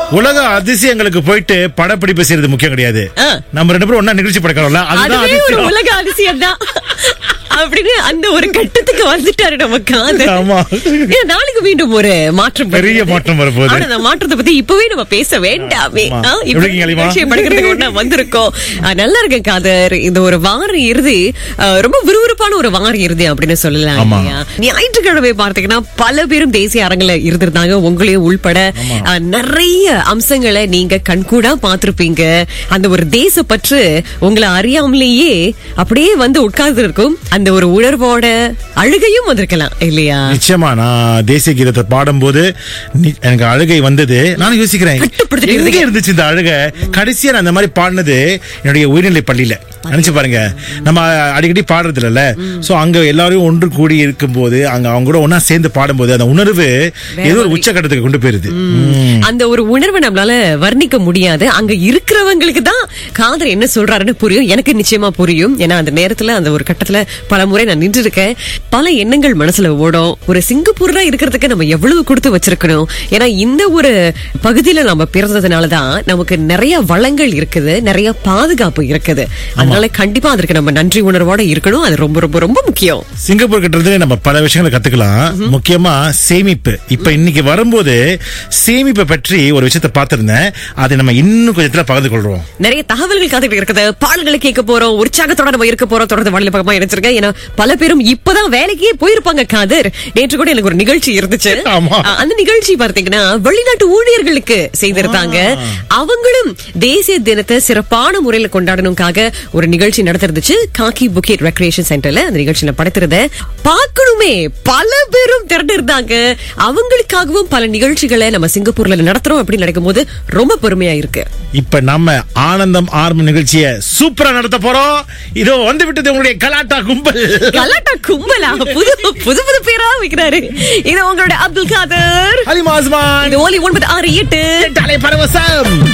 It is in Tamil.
உலக அதிசயங்களுக்கு போயிட்டு படப்பிடிப்பு செய்யறது முக்கியம் கிடையாது ஆ. நம்ம ரெண்டு பேரும் ஒண்ணா நிகழ்ச்சி படைக்கிறோம்ல அதுதான் அதுவே ஒரு அதிசயம் உலக அதிசயம் தான் அப்படின்னு அந்த ஒரு கட்டத்துக்கு வந்துட்டாரு நம்ம காதல் ஆமா. ஏன் நாளைக்கு மீண்டும் ஒரு மாற்றம் பெரிய வருகிறது. மாற்றம் வரப்போகுது. ஆனா அந்த மாற்றத்தை பத்தி இப்பவே நம்ம பேச வேண்டாமே ஆமா. ஆ, இப்ப எப்படி இருக்கீங்க, அலிமா? நிகழ்ச்சியை படுக்கிறதுக்கு ஒண்ணா வந்திருக்கோம் ஆ, நல்லா இருக்கேன் காதர் இந்த ஒரு வார இறுதி ஆ, ரொம்ப விறுவிறுப்பான ஒரு வார இறுதி அப்படின்னு சொல்லலாம் ஆமா. இல்லையா? ஞாயிற்றுக்கிழமை பார்த்தீங்கன்னா பல பேரும் தேசிய அரங்குல இருந்திருந்தாங்க உங்களையும் உள்பட ஆ, நிறைய அம்சங்களை நீங்க கண்கூடா பார்த்திருப்பீங்க அந்த ஒரு தேச பற்று உங்களை அறியாமலேயே அப்படியே வந்து உட்கார்ந்து இருக்கும் அந்த ஒரு உணர்வோட அழுகையும் வந்திருக்கலாம் இல்லையா நிச்சயமா நான் தேசிய கீதத்தை பாடும்போது நி- எனக்கு அழுகை வந்தது நானும் யோசிக்கிறேன் கட்டுப்படுத்திட்டு எங்க இருந்துச்சு இந்த அழுகை கடைசியா நான் அந்த மாதிரி பாடினது என்னுடைய உயர்நிலை பள்ளியில நினைச்சு பாருங்க நம்ம அடிக்கடி பாடுறது இல்ல சோ அங்க எல்லாரும் ஒன்று கூடி இருக்கும்போது அங்க அவங்க கூட ஒன்னா சேர்ந்து பாடும்போது அந்த உணர்வு ஏதோ ஒரு உச்சக்கட்டத்துக்கு கொண்டு போயிருது ம். அந்த ஒரு உணர்வை நம்மளால வர்ணிக்க முடியாது அங்க இருக்கிறவங்களுக்கு தான் காதல் என்ன சொல்றாருன்னு புரியும் எனக்கு நிச்சயமா புரியும் ஏன்னா அந்த நேரத்துல அந்த ஒரு கட்டத்துல பல முறை நான் நின்று இருக்கேன் பல எண்ணங்கள் மனசுல ஓடும் ஒரு சிங்கப்பூர்ல இருக்கிறதுக்கு நம்ம எவ்வளவு கொடுத்து வச்சிருக்கணும் ஏன்னா இந்த ஒரு பகுதியில நம்ம பிறந்ததுனாலதான் நமக்கு நிறைய வளங்கள் இருக்குது நிறைய பாதுகாப்பு இருக்குது அதனால கண்டிப்பா அதற்கு நம்ம நன்றி உணர்வோட இருக்கணும் அது ரொம்ப ரொம்ப ரொம்ப முக்கியம் சிங்கப்பூர் கிட்ட இருந்து நம்ம பல விஷயங்களை கத்துக்கலாம் முக்கியமா சேமிப்பு இப்ப இன்னைக்கு வரும்போது சேமிப்பை பற்றி ஒரு விஷயத்தை பார்த்திருந்தேன் அதை நம்ம இன்னும் கொஞ்சத்துல பகிர்ந்து கொள்றோம் நிறைய தகவல்கள் காத்துட்டு இருக்குது பாடல்களை கேட்க போறோம் உற்சாகத்தோட நம்ம இருக்க போறோம் தொடர்ந்து வானிலை பக்கமா இணைச்சிருக்கேன் ஏன்னா பல பேரும் இப்பதான் வேலைக்கே போயிருப்பாங்க காதர் நேற்று கூட எனக்கு ஒரு நிகழ்ச்சி இருந்துச்சு ஆமா. அ- அந்த நிகழ்ச்சி பார்த்தீங்கன்னா வெளிநாட்டு ஊழியர்களுக்கு செய்திருந்தாங்க அவங்களும் தேசிய தினத்தை சிறப்பான முறையில கொண்டாடணுக்காக ஒரு நிகழ்ச்சி நடத்திருந்துச்சு காக்கி புக்கெட் ரெக்ரியேஷன் சென்டர்ல அந்த நிகழ்ச்சியில படைத்திருந்த பார்க்கணுமே பல பேரும் திரண்டு இருந்தாங்க அவங்களுக்காகவும் பல நிகழ்ச்சிகளை நம்ம சிங்கப்பூர்ல நடத்துறோம் அப்படின்னு நடக்கும் போது ரொம்ப பெருமையா இருக்கு இப்ப நம்ம ஆனந்தம் ஆரம்ப நிகழ்ச்சியை சூப்பரா நடத்த போறோம் இதோ வந்து விட்டது உங்களுடைய கலாட்டா கும்பல் கலாட்டா கும்பலா புது புது புது பேரா வைக்கிறாரு இது உங்களோட அப்துல் காதர் ஹலிமாஸ்மான் இது ஓலி ஒன்பது ஆறு எட்டு தலை பரவசம்